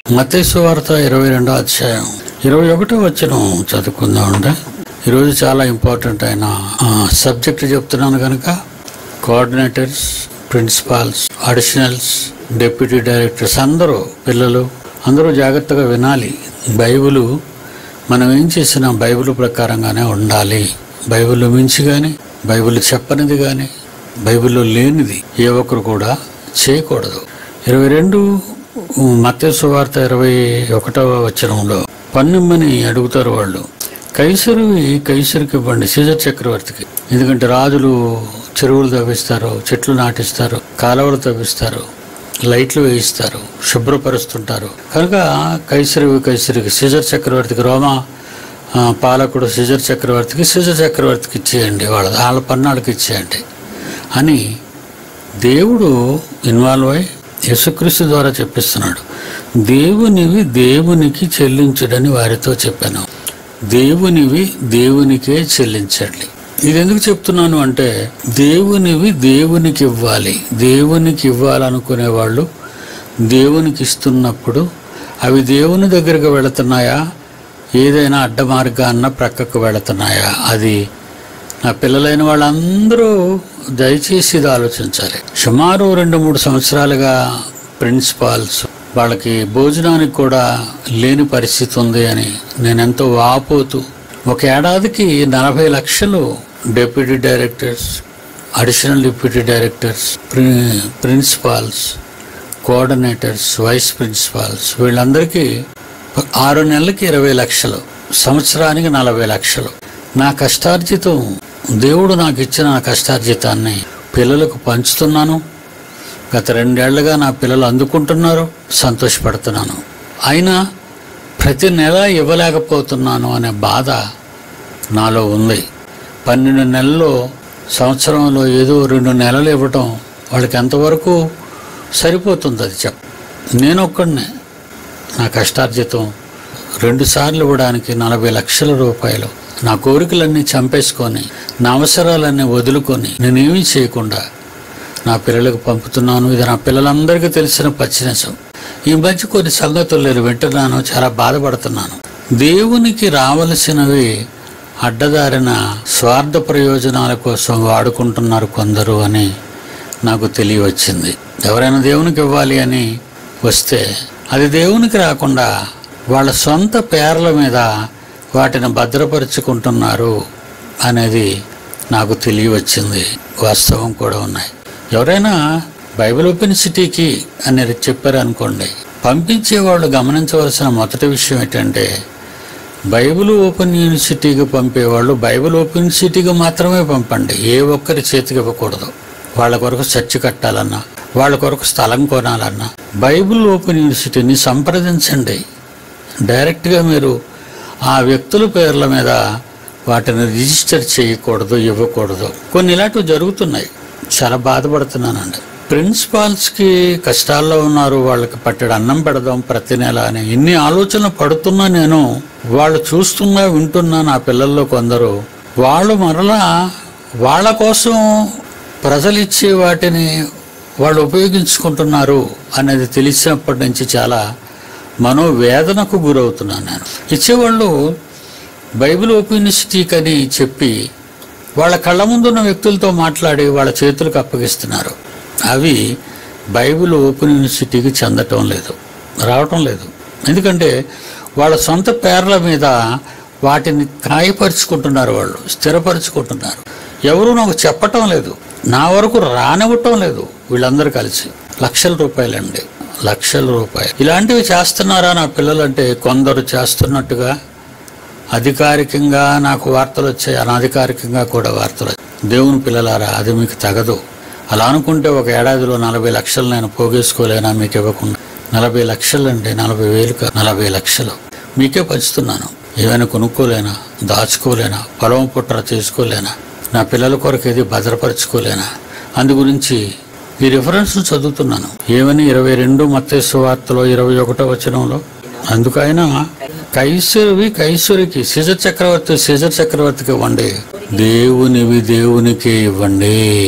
మతేసు వార్త ఇరవై రెండో అధ్యాయం ఇరవై ఒకటో వచ్చిన చదువుకుందామండి ఈరోజు చాలా ఇంపార్టెంట్ అయిన సబ్జెక్ట్ చెప్తున్నాను కనుక coordinators principals additionals deputy directors అందరూ పిల్లలు అందరూ జాగ్రత్తగా వినాలి బైబిల్ మనం ఏం చేసినా బైబిల్ ప్రకారంగానే ఉండాలి బైబిల్ మించి కానీ బైబిల్ చెప్పనిది కానీ బైబిల్లో లేనిది ఏ ఒక్కరు కూడా చేయకూడదు ఇరవై రెండు మత్స్సు వార్త ఇరవై ఒకటవ వచనంలో పన్నిమ్మని అడుగుతారు వాళ్ళు కైసరువి కైసరికి ఇవ్వండి సీజర్ చక్రవర్తికి ఎందుకంటే రాజులు చెరువులు తవ్విస్తారు చెట్లు నాటిస్తారు కాలువలు తవ్విస్తారు లైట్లు వేయిస్తారు శుభ్రపరుస్తుంటారు కనుక కైసరివి కైసరికి సీజర్ చక్రవర్తికి రోమా ఆ, పాలకుడు సీజర్ చక్రవర్తికి సీజర్ చక్రవర్తికి ఇచ్చేయండి వాళ్ళ వాళ్ళ పన్నాళ్ళకి ఇచ్చేయండి అని దేవుడు ఇన్వాల్వ్ అయి యేసుక్రీస్తు ద్వారా చెప్పిస్తున్నాడు దేవునివి దేవునికి చెల్లించుడని వారితో చెప్పాను దేవునివి దేవునికే చెల్లించండి ఇది ఎందుకు చెప్తున్నాను అంటే దేవునివి దేవునికి ఇవ్వాలి దేవునికి ఇవ్వాలనుకునే వాళ్ళు దేవునికి ఇస్తున్నప్పుడు అవి దేవుని దగ్గరకు వెళుతున్నాయా ఏదైనా అడ్డ మార్గాన్న ప్రక్కకు వెళుతున్నాయా అది నా పిల్లలైన వాళ్ళందరూ దయచేసి ఇది ఆలోచించాలి సుమారు రెండు మూడు సంవత్సరాలుగా ప్రిన్సిపాల్స్ వాళ్ళకి భోజనానికి కూడా లేని పరిస్థితి ఉంది అని నేను ఎంతో వాపోతూ ఒక ఏడాదికి నలభై లక్షలు deputy directors additional deputy directors ప్రి- ప్రిన్సిపాల్స్ కోఆర్డినేటర్స్ వైస్ ప్రిన్సిపాల్స్ వీళ్ళందరికీ ఆరు నెలలకి ఇరవై లక్షలు సంవత్సరానికి నలభై లక్షలు నా కష్టార్జితం దేవుడు నాకు ఇచ్చిన నా కష్టార్జితాన్ని పిల్లలకు పంచుతున్నాను గత రెండేళ్లుగా నా పిల్లలు అందుకుంటున్నారు సంతోషపడుతున్నాను అయినా ప్రతి నెల ఇవ్వలేకపోతున్నాను అనే బాధ నాలో ఉంది పన్నెండు నెలల్లో సంవత్సరంలో ఏదో రెండు నెలలు ఇవ్వటం వాళ్ళకి ఎంతవరకు సరిపోతుంది అది చెప్ నేను ఒక్కడినే నా కష్టార్జితం రెండు సార్లు ఇవ్వడానికి నలభై లక్షల రూపాయలు నా కోరికలన్నీ చంపేసుకొని నా అవసరాలన్నీ వదులుకొని నేనేమీ చేయకుండా నా పిల్లలకు పంపుతున్నాను ఇది నా పిల్లలందరికీ తెలిసిన పచ్చినిజం ఈ మధ్య కొన్ని సంగతులు నేను వింటున్నాను చాలా బాధపడుతున్నాను దేవునికి రావలసినవి అడ్డదారిన స్వార్థ ప్రయోజనాల కోసం వాడుకుంటున్నారు కొందరు అని నాకు తెలియవచ్చింది ఎవరైనా దేవునికి ఇవ్వాలి అని వస్తే అది దేవునికి రాకుండా వాళ్ళ సొంత పేర్ల మీద వాటిని భద్రపరుచుకుంటున్నారు అనేది నాకు తెలియవచ్చింది వాస్తవం కూడా ఉన్నాయి ఎవరైనా బైబిల్ ఓపెన్ సిటీకి అనేది చెప్పారు అనుకోండి పంపించే వాళ్ళు గమనించవలసిన మొదటి విషయం ఏంటంటే బైబిల్ ఓపెన్ యూనివర్సిటీకి పంపేవాళ్ళు బైబిల్ ఓపెన్ సిటీకి మాత్రమే పంపండి ఏ ఒక్కరి చేతికి ఇవ్వకూడదు వాళ్ళ కొరకు చర్చి కట్టాలన్నా వాళ్ళ కొరకు స్థలం కొనాలన్నా బైబిల్ ఓపెన్ యూనివర్సిటీని సంప్రదించండి డైరెక్ట్గా మీరు ఆ వ్యక్తుల పేర్ల మీద వాటిని రిజిస్టర్ చేయకూడదు ఇవ్వకూడదు కొన్ని ఇలాంటివి జరుగుతున్నాయి చాలా బాధపడుతున్నానండి ప్రిన్సిపాల్స్కి కష్టాల్లో ఉన్నారు వాళ్ళకి పట్టెడు అన్నం పెడదాం ప్రతి నెల అని ఇన్ని ఆలోచనలు పడుతున్నా నేను వాళ్ళు చూస్తున్నా వింటున్నా నా పిల్లల్లో కొందరు వాళ్ళు మరలా వాళ్ళ కోసం ప్రజలు ఇచ్చే వాటిని వాళ్ళు ఉపయోగించుకుంటున్నారు అనేది తెలిసినప్పటి నుంచి చాలా మనోవేదనకు గురవుతున్నాను నేను ఇచ్చేవాళ్ళు బైబిల్ ఓపెనిస్టిక్ అని చెప్పి వాళ్ళ కళ్ళ ముందున్న వ్యక్తులతో మాట్లాడి వాళ్ళ చేతులకు అప్పగిస్తున్నారు అవి బైబిల్ ఓపెన్ యూనివర్సిటీకి చెందటం లేదు రావటం లేదు ఎందుకంటే వాళ్ళ సొంత పేర్ల మీద వాటిని కాయపరుచుకుంటున్నారు వాళ్ళు స్థిరపరుచుకుంటున్నారు ఎవరు నాకు చెప్పటం లేదు నా వరకు రానివ్వటం లేదు వీళ్ళందరూ కలిసి లక్షల రూపాయలండి లక్షల రూపాయలు ఇలాంటివి చేస్తున్నారా నా పిల్లలంటే కొందరు చేస్తున్నట్టుగా అధికారికంగా నాకు వార్తలు వచ్చాయి అనధికారికంగా కూడా వార్తలు వచ్చాయి. దేవుని పిల్లలారా అది మీకు తగదు అలా అనుకుంటే ఒక ఏడాదిలో నలభై లక్షలు నేను పోగేసుకోలేనా మీకు ఇవ్వకుండా నలభై లక్షలండి నలభై వేలు కాదు, నలభై లక్షలు మీకే పంచుతున్నాను ఏమైనా కొనుక్కోలేనా దాచుకోలేనా పొలం పుట్ర చేసుకోలేనా నా పిల్లల కొరకు ఏది భద్రపరచుకోలేనా అందు గురించి ఈ రిఫరెన్స్ చదువుతున్నాను ఏమని ఇరవై రెండు మత్తేసు వార్తలో ఇరవై ఒకటో వచనంలో అందుకైనా కైసరువి కైసరికి సిజర్ చక్రవర్తి సిజర్ చక్రవర్తికి ఇవ్వండి దేవునివి దేవునికే ఇవ్వండి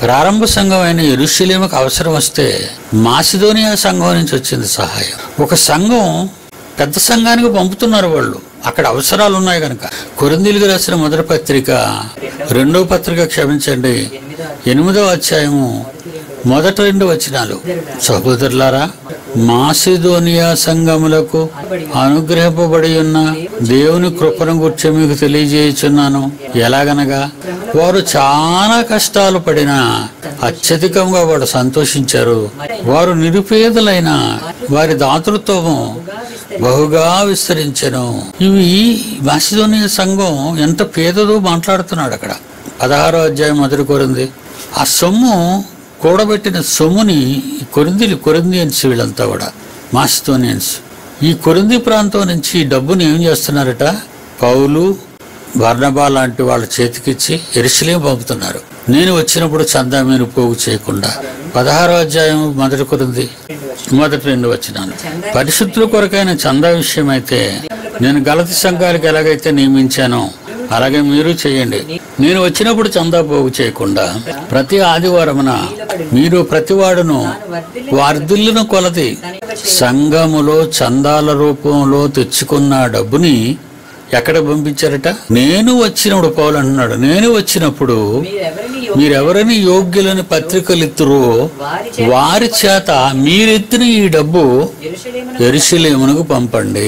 ప్రారంభ సంఘం అయిన ఎరుషలేముకు అవసరం వస్తే మాసిదోనియా సంఘం నుంచి వచ్చింది సహాయం ఒక సంఘం పెద్ద సంఘానికి పంపుతున్నారు వాళ్ళు అక్కడ అవసరాలు ఉన్నాయి కనుక కొరిందీలకు రాసిన మొదటి పత్రిక రెండో పత్రిక క్షమించండి ఎనిమిదవ అధ్యాయము మొదటి రెండు వచనాలు సహోదరులారా మాసిదోనియా సంఘములకు అనుగ్రహింపబడి ఉన్న దేవుని కృపను గురించి మీకు తెలియజేయుచున్నాను ఎలాగనగా వారు చాలా కష్టాలు పడినా అత్యధికంగా వాడు సంతోషించారు వారు నిరుపేదలైన వారి దాతృత్వము బహుగా విస్తరించెను ఇవి మాసిదోనియా సంఘం ఎంత పేదదో మాట్లాడుతున్నాడు అక్కడ పదహారో అధ్యాయం మొదటి కోరింది ఆ సొమ్ము కూడబెట్టిన సొమ్ముని ఈ కొరిందిలు కొరిందియన్స్ వీళ్ళంతా కూడా మాసిదోనియన్స్ ఈ కొరింది ప్రాంతం నుంచి ఈ డబ్బుని ఏం చేస్తున్నారట పౌలు బర్ణబా లాంటి వాళ్ళ చేతికిచ్చి ఎరుసలేం పంపుతున్నారు నేను వచ్చినప్పుడు చందా మీరు పోగు చేయకుండా పదహారో అధ్యాయం మొదటి కొరింది మొదటి రెండు వచ్చినాను పరిశుద్ధుల కొరకైన చందా విషయం అయితే నేను గలతి సంఘాలకు ఎలాగైతే నియమించానో అలాగే మీరు చేయండి నేను వచ్చినప్పుడు చందా పోగు చేయకుండా ప్రతి ఆదివారమున మీరు ప్రతివాడును వార్దిల్లును కొలది సంఘములో చందాల రూపంలో తెచ్చుకున్న డబ్బుని ఎక్కడ పంపించారట నేను వచ్చినప్పుడు పౌలు అంటున్నాడు నేను వచ్చినప్పుడు మీరెవరిని మీరెవరని యోగ్యులని పత్రికలు ఎత్తురో వారి వారి చేత మీరెత్తిన ఈ డబ్బు ఎరుషలేమున ఎరుషలేమునకు పంపండి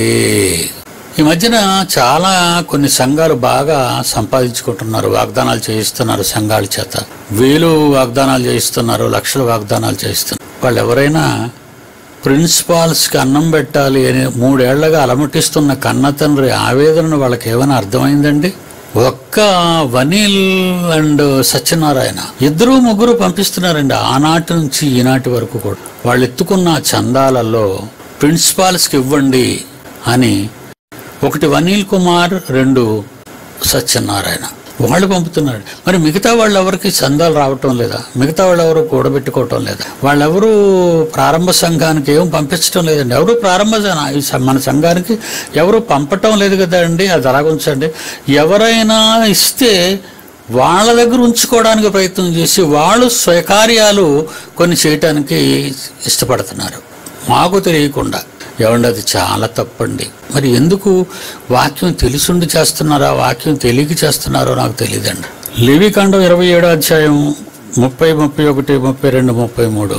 ఈ మధ్యన చాలా కొన్ని సంఘాలు బాగా సంపాదించుకుంటున్నారు వాగ్దానాలు చేయిస్తున్నారు సంఘాల చేత వేలు వాగ్దానాలు చేయిస్తున్నారు లక్షల వాగ్దానాలు చేయిస్తున్నారు వాళ్ళు ఎవరైనా ప్రిన్సిపాల్స్కి అన్నం పెట్టాలి అని మూడేళ్లగా అలమటిస్తున్న కన్న తండ్రి ఆవేదన వాళ్ళకి ఏమైనా అర్థమైందండి ఒక్క వనీల్ అండ్ సత్యనారాయణ ఇద్దరు ముగ్గురు పంపిస్తున్నారండి ఆనాటి నుంచి ఈనాటి వరకు కూడా వాళ్ళు ఎత్తుకున్న చందాలలో ప్రిన్సిపాల్స్కి ఇవ్వండి అని ఒకటి వనీల్ కుమార్ రెండు సత్యనారాయణ వాళ్ళు పంపుతున్నాడు మరి మిగతా వాళ్ళు ఎవరికి చందాలు రావటం లేదా మిగతా వాళ్ళు ఎవరు కూడబెట్టుకోవటం లేదా వాళ్ళెవరు ప్రారంభ సంఘానికి ఏం పంపించడం లేదండి ఎవరు ప్రారంభ జన- ఈ స- మన సంఘానికి ఎవరు పంపటం లేదు కదండి అది అలాగ ఉంచండి ఎవరైనా ఇస్తే వాళ్ళ దగ్గర ఉంచుకోవడానికి ప్రయత్నం చేసి వాళ్ళు స్వకార్యాలు కొన్ని చేయటానికి ఇష్టపడుతున్నారు మాకు తెలియకుండా ఏమండి అది చాలా తప్పండి మరి ఎందుకు వాక్యం తెలిసుండి చేస్తున్నారా వాక్యం తెలియక చేస్తున్నారో నాకు తెలియదండి లివికాండం ఇరవై ఏడో అధ్యాయం ముప్పై ముప్పై ఒకటి ముప్పై రెండు ముప్పై మూడు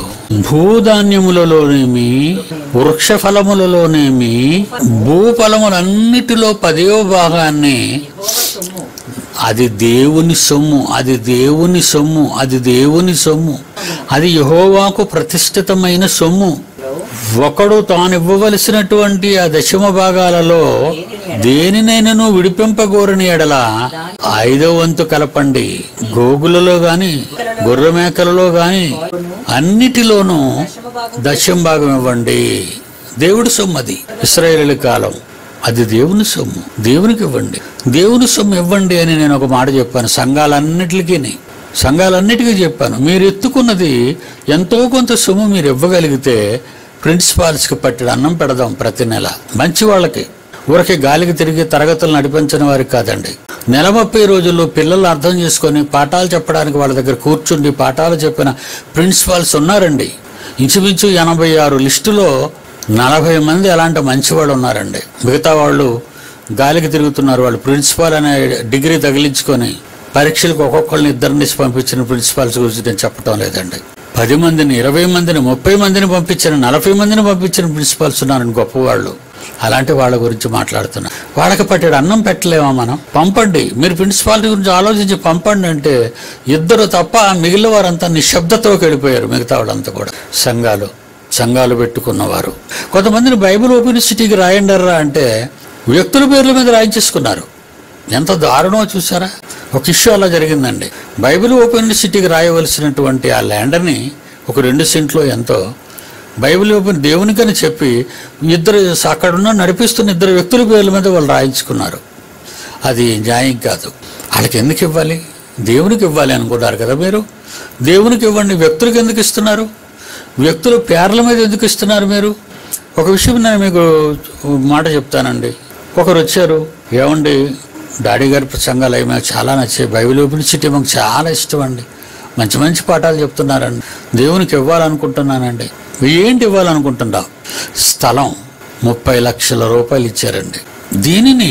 భూధాన్యములలోనేమి వృక్ష ఫలములలోనేమి భూఫలములన్నిటిలో పదవ భాగాన్ని సొమ్ము అది దేవుని సొమ్ము అది దేవుని సొమ్ము అది దేవుని సొమ్ము అది యహోవాకు ప్రతిష్ఠితమైన సొమ్ము ఒకడు తాను ఇవ్వవలసినటువంటి ఆ దశమ భాగాలలో దేనినైనాను విడిపింపగోరని ఎడల ఐదో వంతు కలపండి గోగులలో గాని గొర్రె మేకలలో గాని అన్నిటిలోనూ దశమ భాగం ఇవ్వండి దేవుడి సొమ్ము అది ఇస్రాయేలు కాలం అది దేవుని సొమ్ము దేవునికి ఇవ్వండి దేవుని సొమ్ము ఇవ్వండి అని నేను ఒక మాట చెప్పాను సంఘాలన్నిటికీ సంఘాలన్నిటికీ చెప్పాను మీరు ఎత్తుకున్నది ఎంతో కొంత సొమ్ము మీరు ఇవ్వగలిగితే ప్రిన్సిపాల్స్కి పట్టిన అన్నం పెడదాం ప్రతి నెల మంచి వాళ్ళకి ఊరకే గాలికి తిరిగి తరగతులు నడిపించిన వారికి కాదండి నెల ముప్పై రోజుల్లో పిల్లలు అర్థం చేసుకొని పాఠాలు చెప్పడానికి వాళ్ళ దగ్గర కూర్చుండి పాఠాలు చెప్పిన ప్రిన్సిపాల్స్ ఉన్నారండి ఇంచుమించు ఎనభై ఆరు లిస్టులో నలభై మంది అలాంటి మంచివాళ్ళు ఉన్నారండి మిగతా వాళ్ళు గాలికి తిరుగుతున్నారు వాళ్ళు ప్రిన్సిపాల్ అనే డిగ్రీ తగిలించుకొని పరీక్షలకు ఒక్కొక్కరిని ఇద్దరిని పంపించిన ప్రిన్సిపాల్స్ గురించి నేను చెప్పడం లేదండి పది మందిని ఇరవై మందిని ముప్పై మందిని పంపించిన నలభై మందిని పంపించిన ప్రిన్సిపాల్స్ ఉన్నారని గొప్పవాళ్ళు అలాంటి వాళ్ళ గురించి మాట్లాడుతున్నా వాళ్ళకి పట్టేడు అన్నం పెట్టలేమా మనం పంపండి మీరు ప్రిన్సిపాలిటీ గురించి ఆలోచించి పంపండి అంటే ఇద్దరు తప్ప మిగిలిన వారంతా నిశ్శబ్దతలోకి వెళ్ళిపోయారు మిగతా వాళ్ళంతా కూడా సంఘాలు సంఘాలు పెట్టుకున్నవారు కొంతమందిని బైబిల్ యూనివర్సిటీకి రాయండర్రా అంటే వ్యక్తుల పేర్ల మీద రాయించేసుకున్నారు ఎంత దారుణమో చూసారా ఒక ఇష్యూ అలా జరిగిందండి బైబిల్ ఓపెన్ యూనివర్సిటీకి రాయవలసినటువంటి ఆ ల్యాండర్ని ఒక రెండు సెంట్లో ఎంతో బైబిల్ ఓపెన్ దేవునికని చెప్పి ఇద్దరు అక్కడున్న నడిపిస్తున్న ఇద్దరు వ్యక్తుల పేర్ల మీద వాళ్ళు రాయించుకున్నారు అది న్యాయం కాదు వాళ్ళకి ఎందుకు ఇవ్వాలి దేవునికి ఇవ్వాలి అనుకున్నారు కదా మీరు దేవునికి ఇవ్వండి వ్యక్తులకు ఎందుకు ఇస్తున్నారు వ్యక్తుల పేర్ల మీద ఎందుకు ఇస్తున్నారు మీరు ఒక విషయం నేను మీకు మాట చెప్తానండి ఒకరు వచ్చారు ఏమండి డాడీ గారి ప్రసంగాలు అవి మాకు చాలా నచ్చాయి బైబిల్ యూనివర్సిటీ మాకు చాలా ఇష్టం అండి మంచి మంచి పాఠాలు చెప్తున్నారండి దేవునికి ఇవ్వాలనుకుంటున్నానండి ఏంటి ఇవ్వాలనుకుంటున్నావు స్థలం ముప్పై లక్షల రూపాయలు ఇచ్చారండి దీనిని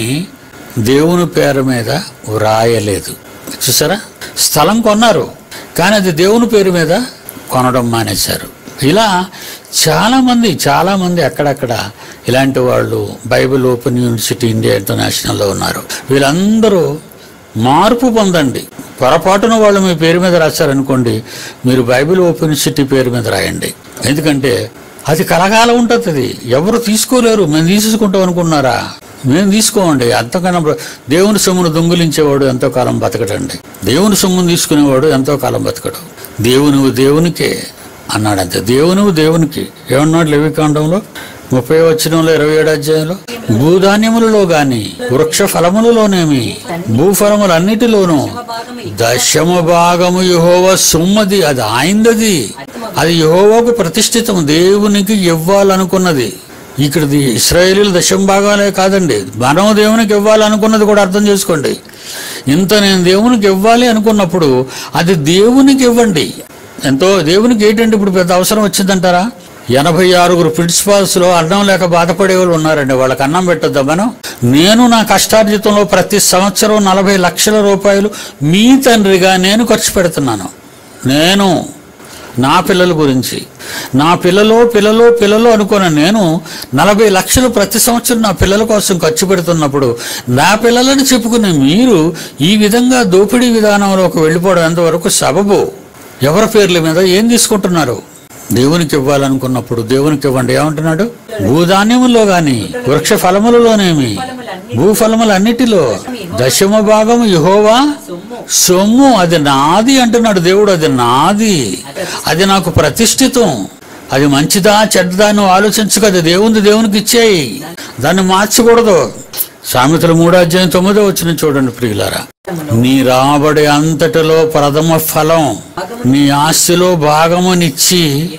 దేవుని పేరు మీద వ్రాయలేదు చూసారా స్థలం కొన్నారు కానీ అది దేవుని పేరు మీద కొనడం మానేశారు ఇలా చాలామంది చాలామంది అక్కడక్కడ ఇలాంటి వాళ్ళు బైబిల్ ఓపెన్ యూనివర్సిటీ ఇండియా ఇంటర్నేషనల్లో ఉన్నారు వీళ్ళందరూ మార్పు పొందండి పొరపాటున వాళ్ళు మీ పేరు మీద రాశారనుకోండి మీరు బైబిల్ ఓపెన్ యూనివర్సిటీ పేరు మీద రాయండి ఎందుకంటే అది కలకాలం ఉంటుంది అది ఎవరు తీసుకోలేరు మేము తీసుకుంటాం అనుకున్నారా మేము తీసుకోమండి అంతకన్నా బ- దేవుని సొమ్మును దొంగిలించేవాడు ఎంతో కాలం బతకడండి దేవుని సొమ్మును తీసుకునేవాడు ఎంతో కాలం బతకడు దేవుని దేవునికే అన్నాడు అంతే దేవుని దేవునికి ఏమన్నాడు లెవికాండంలో ముప్పై వచ్చినంలో ఇరవై ఏడు అధ్యాయంలో భూధాన్యములలో గాని వృక్ష ఫలములలోనేమి భూఫలములన్నిటిలోనూ భాగము దశమ భాగము యహోవ సొమ్మది అది ఆయిందది అది యహోవాకు ప్రతిష్ఠితం దేవునికి ఇవ్వాలనుకున్నది ఇక్కడది ఇస్రాయేలీల దశమ భాగాలే కాదండి మనం దేవునికి ఇవ్వాలనుకున్నది కూడా అర్థం చేసుకోండి ఇంత నేను దేవునికి ఇవ్వాలి అనుకున్నప్పుడు అది దేవునికి ఇవ్వండి ఎంతో దేవునికి ఏంటంటే ఇప్పుడు పెద్ద అవసరం వచ్చిందంటారా ఎనభై ఆరుగురు ప్రిన్సిపాల్స్ లో అన్నం లేక బాధపడే వాళ్ళు ఉన్నారండి వాళ్ళకి అన్నం పెట్టొద్దా మనం నేను నా కష్టార్జితంలో ప్రతి సంవత్సరం నలభై లక్షల రూపాయలు మీ తండ్రిగా నేను ఖర్చు పెడుతున్నాను నేను నా పిల్లల గురించి నా పిల్లలో పిల్లలో పిల్లలో అనుకున్న నేను నలభై లక్షలు ప్రతి సంవత్సరం నా పిల్లల కోసం ఖర్చు పెడుతున్నప్పుడు నా పిల్లలని చెప్పుకునే మీరు ఈ విధంగా దోపిడీ విధానంలోకి వెళ్ళిపోవడం ఎంతవరకు సబబు ఎవరి పేర్ల మీద ఏం తీసుకుంటున్నారు దేవునికి ఇవ్వాలనుకున్నప్పుడు దేవునికి ఇవ్వండి ఏమంటున్నాడు భూధాన్యములో గాని వృక్ష ఫలములలోనేమి భూఫలములన్నిటిలో దశమ భాగం యహోవా సొమ్ము సొమ్ము అది నాది అంటున్నాడు దేవుడు అది నాది అది నాకు ప్రతిష్ఠితం అది మంచిదా చెడ్డదా నువ్వు ఆలోచించకు అది దేవుంది దేవునికి ఇచ్చేయి దాన్ని మార్చకూడదు సామెతల మూడో అధ్యాయం తొమ్మిదో వచ్చిన చూడండి ప్రియులారా నీ రాబడి అంతటిలో ప్రథమ ఫలం నీ ఆస్తిలో భాగమునిచ్చి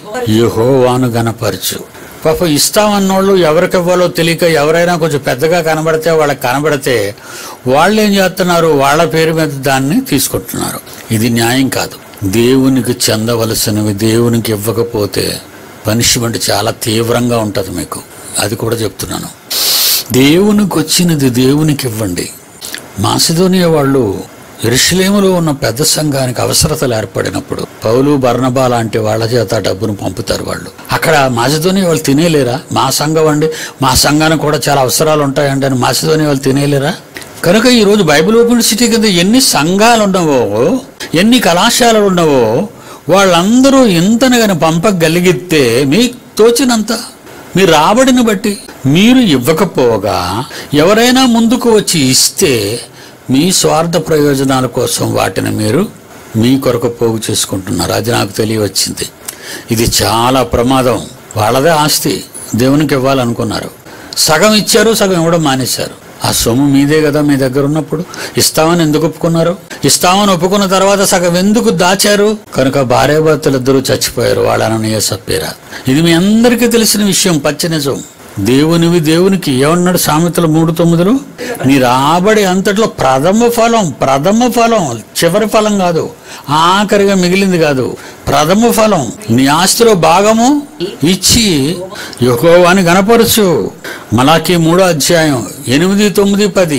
యెహోవాను గనపరచు పాప ఇస్తామన్నోళ్ళు ఎవరికి ఇవ్వాలో తెలియక ఎవరైనా కొంచెం పెద్దగా కనబడితే వాళ్ళకి కనబడితే వాళ్ళు ఏం చేస్తున్నారు వాళ్ళ పేరు మీద దాన్ని తీసుకుంటున్నారు ఇది న్యాయం కాదు దేవునికి చెందవలసినవి దేవునికి ఇవ్వకపోతే పనిష్మెంట్ చాలా తీవ్రంగా ఉంటుంది మీకు అది కూడా చెప్తున్నాను దేవునికి వచ్చినది దేవునికి ఇవ్వండి మాసిదోనియా వాళ్ళు ఎరుషలేములో ఉన్న పెద్ద సంఘానికి అవసరతలు ఏర్పడినప్పుడు పౌలు బర్ణబా లాంటి వాళ్ళ చేత ఆ డబ్బును పంపుతారు వాళ్ళు అక్కడ మాసిదోనియా వాళ్ళు తినేలేరా మా సంఘం అండి మా సంఘానికి కూడా చాలా అవసరాలు ఉంటాయండి అని మాసిదోనియా వాళ్ళు తినేలేరా కనుక ఈ రోజు బైబిల్ యూనివర్సిటీ కింద ఎన్ని సంఘాలు ఉన్నావో ఎన్ని కళాశాలలు ఉన్నావో వాళ్ళందరూ ఇంతను కానీ పంపగలిగితే మీకు తోచినంత మీ రాబడిని బట్టి మీరు ఇవ్వకపోగా ఎవరైనా ముందుకు వచ్చి ఇస్తే మీ స్వార్థ ప్రయోజనాల కోసం వాటిని మీరు మీ కొరకు పోగు చేసుకుంటున్నారు అది నాకు తెలియవచ్చింది ఇది చాలా ప్రమాదం వాళ్ళదే ఆస్తి దేవునికి ఇవ్వాలనుకున్నారు సగం ఇచ్చారు సగం ఇవ్వడం మానేశారు ఆ సొమ్ము మీదే కదా మీ దగ్గర ఉన్నప్పుడు ఇస్తామని ఎందుకు ఒప్పుకున్నారు ఇస్తామని ఒప్పుకున్న తర్వాత సగం ఎందుకు దాచారు కనుక భార్యాభర్తలు ఇద్దరు చచ్చిపోయారు వాళ్ళని సప్పేరా ఇది మీ అందరికీ తెలిసిన విషయం పచ్చ నిజం దేవునివి దేవునికి ఏమన్నాడు సామెతలు మూడు తొమ్మిదిలో నీ రాబడి అంతట్లో ప్రథమ ఫలం ప్రథమ ఫలం చివరి ఫలం కాదు ఆఖరిగా మిగిలింది కాదు ప్రథమ ఫలం నీ ఆస్తిలో భాగము ఇచ్చి యెహోవాని గనపరచు మలాకి మూడో అధ్యాయం ఎనిమిది తొమ్మిది పది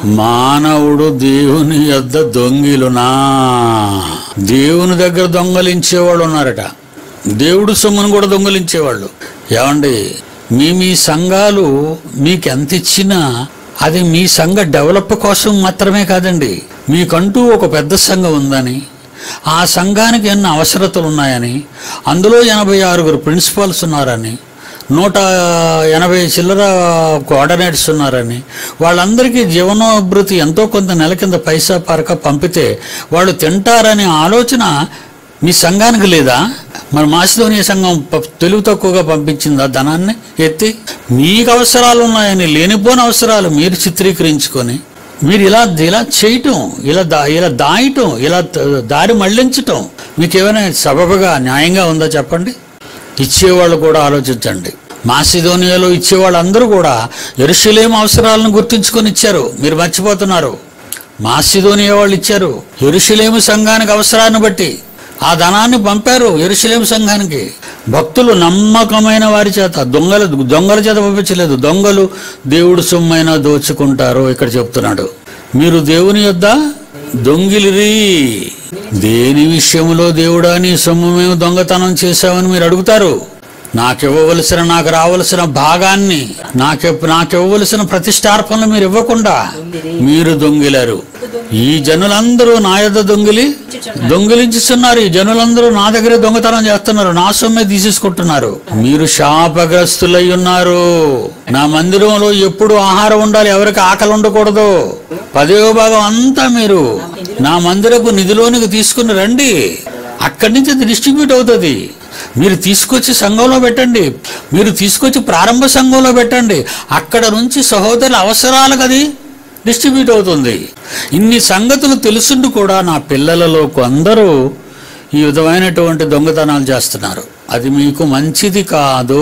మానవుడు దేవుని యొద్ద దొంగిలునా దేవుని దగ్గర దొంగలించేవాళ్ళు ఉన్నారట దేవుడు సొమ్మును కూడా దొంగలించేవాళ్ళు ఏమండి మీ మీ సంఘాలు మీకు ఎంత ఇచ్చినా అది మీ సంఘ డెవలప్ కోసం మాత్రమే కాదండి మీకంటూ ఒక పెద్ద సంఘం ఉందని ఆ సంఘానికి ఎన్ని అవసరతలు ఉన్నాయని అందులో ఎనభై ఆరుగురు ప్రిన్సిపాల్స్ ఉన్నారని నూట ఎనభై చిల్లర కోఆర్డినేట్స్ ఉన్నారని వాళ్ళందరికీ జీవనోభృతి ఎంతో కొంత నెల కింద పైసా పరక పంపితే వాళ్ళు తింటారనే ఆలోచన మీ సంఘానికి లేదా మరి మాసిధోనియ సంఘం ప- తెలివి తక్కువగా పంపించింది ఆ ధనాన్ని ఎత్తి మీకు అవసరాలు ఉన్నాయని లేనిపోని అవసరాలు మీరు చిత్రీకరించుకొని మీరు ఇలా ఇలా చేయటం ఇలా దా ఇలా దాయటం ఇలా ద- దారి మళ్లించటం మీకు ఏమైనా సబబుగా న్యాయంగా ఉందా చెప్పండి ఇచ్చేవాళ్ళు కూడా ఆలోచించండి మాసిధోనియాలో ఇచ్చేవాళ్ళందరూ కూడా ఎరుషులేం అవసరాలను గుర్తించుకొని ఇచ్చారు మీరు మర్చిపోతున్నారు మాసిధోనియా వాళ్ళు ఇచ్చారు ఎరుషులేము సంఘానికి అవసరాన్ని బట్టి ఆ ధనాన్ని పంపారు ఎరుశలేం సంఘానికి భక్తులు నమ్మకమైన వారి చేత దొంగల దొంగల చేత పంపించలేదు దొంగలు దేవుడు సొమ్మైనా దోచుకుంటారు ఇక్కడ చెప్తున్నాడు మీరు దేవుని యొద్ద దొంగిలిరి దేని విషయంలో దేవుడా నీ సొమ్ము మేము దొంగతనం చేశామని మీరు అడుగుతారు నాకివ్వవలసిన నాకు రావలసిన భాగాన్ని నాకె నాకివ్వవలసిన ప్రతిష్టార్పణలు మీరు ఇవ్వకుండా మీరు దొంగిలారు ఈ జనులందరూ నా యొద్ద దొంగిలి దొంగిలించుతున్నారు ఈ జనులందరూ నా దగ్గరే దొంగతనం చేస్తున్నారు నా సొమ్మే తీసేసుకుంటున్నారు మీరు శాపగ్రస్తులై ఉన్నారు నా మందిరంలో ఎప్పుడు ఆహారం ఉండాలి ఎవరికి ఆకలి ఉండకూడదు పదవ భాగం అంతా మీరు నా మందిరపు నిధిలోనికి తీసుకుని రండి అక్కడి నుంచి అది డిస్ట్రిబ్యూట్ అవుతుంది మీరు తీసుకొచ్చి సంఘంలో పెట్టండి మీరు తీసుకొచ్చి ప్రారంభ సంఘంలో పెట్టండి అక్కడ నుంచి సహోదరుల అవసరాలకు అది డిస్ట్రిబ్యూట్ అవుతుంది ఇన్ని సంగతులు తెలుసుండి కూడా నా పిల్లలలో కొందరు ఈ విధమైనటువంటి దొంగతనాలు చేస్తున్నారు అది మీకు మంచిది కాదు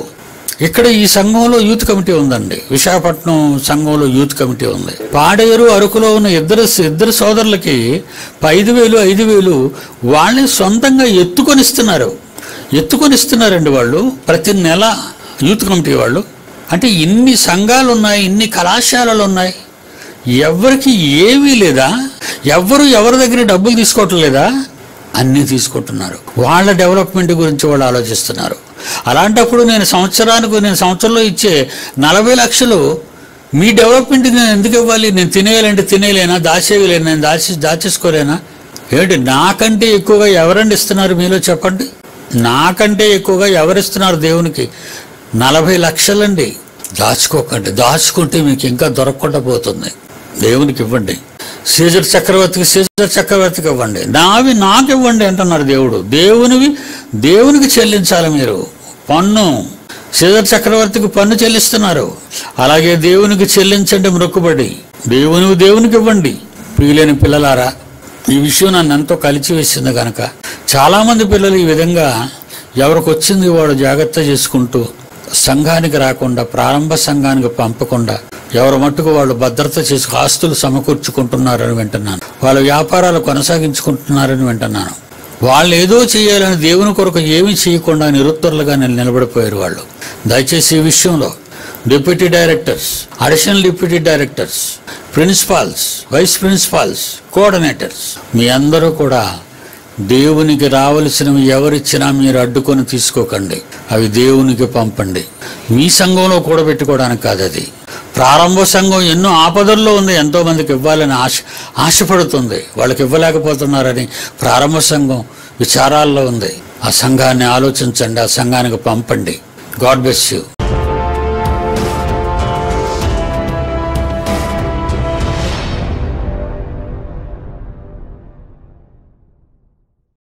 ఇక్కడ ఈ సంఘంలో యూత్ కమిటీ ఉందండి విశాఖపట్నం సంఘంలో యూత్ కమిటీ ఉంది పాడేరు అరకులో ఉన్న ఇద్దరు ఇద్దరు సోదరులకి ఐదు వేలు ఐదు వేలు వాళ్ళని సొంతంగా ఎత్తుకొని ఇస్తున్నారు ఎత్తుకొని ఇస్తున్నారండి వాళ్ళు ప్రతి నెల యూత్ కమిటీ వాళ్ళు అంటే ఇన్ని సంఘాలు ఉన్నాయి ఇన్ని కళాశాలలు ఉన్నాయి ఎవరికి ఏమీ లేదా ఎవరు ఎవరి దగ్గర డబ్బులు తీసుకోవటం లేదా అన్నీ తీసుకుంటున్నారు వాళ్ళ డెవలప్మెంట్ గురించి వాళ్ళు ఆలోచిస్తున్నారు అలాంటప్పుడు నేను సంవత్సరానికి నేను సంవత్సరంలో ఇచ్చే నలభై లక్షలు మీ డెవలప్మెంట్కి నేను ఎందుకు ఇవ్వాలి నేను తినేయాలంటే తినేయలేనా దాచేయలేను నేను దాచి దాచేసుకోలేనా ఏంటి నాకంటే ఎక్కువగా ఎవరండి ఇస్తున్నారు మీలో చెప్పండి నాకంటే ఎక్కువగా ఎవరిస్తున్నారు దేవునికి నలభై లక్షలండి దాచుకోకండి దాచుకుంటే మీకు ఇంకా దొరకకుండా పోతుంది దేవునికి ఇవ్వండి సీజర్ చక్రవర్తికి సీజర్ చక్రవర్తికి ఇవ్వండి నావి నాకు ఇవ్వండి అంటున్నారు దేవుడు దేవునివి దేవునికి చెల్లించాలి మీరు పన్ను సీజర్ చక్రవర్తికి పన్ను చెల్లిస్తున్నారు అలాగే దేవునికి చెల్లించండి మొక్కుబడి దేవునివి దేవునికి ఇవ్వండి ప్రియులేని పిల్లలారా ఈ విషయం నన్ను ఎంతో కలిచి వేసింది కనుక చాలామంది పిల్లలు ఈ విధంగా ఎవరికి వచ్చింది వాడు జాగ్రత్త చేసుకుంటూ సంఘానికి రాకుండా ప్రారంభ సంఘానికి పంపకుండా ఎవరి మట్టుకు వాళ్ళు భద్రత చేసి ఆస్తులు సమకూర్చుకుంటున్నారని వింటున్నాను వాళ్ళ వ్యాపారాలు కొనసాగించుకుంటున్నారని వింటున్నాను వాళ్ళు ఏదో చేయాలని దేవుని కొరకు ఏమీ చేయకుండా నిరుత్తరులుగా నిల- నిలబడిపోయారు వాళ్ళు దయచేసి ఈ విషయంలో deputy directors additional deputy directors principals vice principals coordinators మీ అందరూ కూడా దేవునికి రావలసినవి ఎవరిచ్చినా మీరు అడ్డుకొని తీసుకోకండి అవి దేవునికి పంపండి మీ సంఘంలో కూడబెట్టుకోవడానికి కాదు అది ప్రారంభ సంఘం ఎన్నో ఆపదల్లో ఉంది ఎంతో మందికి ఇవ్వాలని ఆశ ఆశపడుతుంది వాళ్ళకి ఇవ్వలేకపోతున్నారని ప్రారంభ సంఘం విచారాల్లో ఉంది ఆ సంఘాన్ని ఆలోచించండి ఆ సంఘానికి పంపండి గాడ్ బెస్ యూ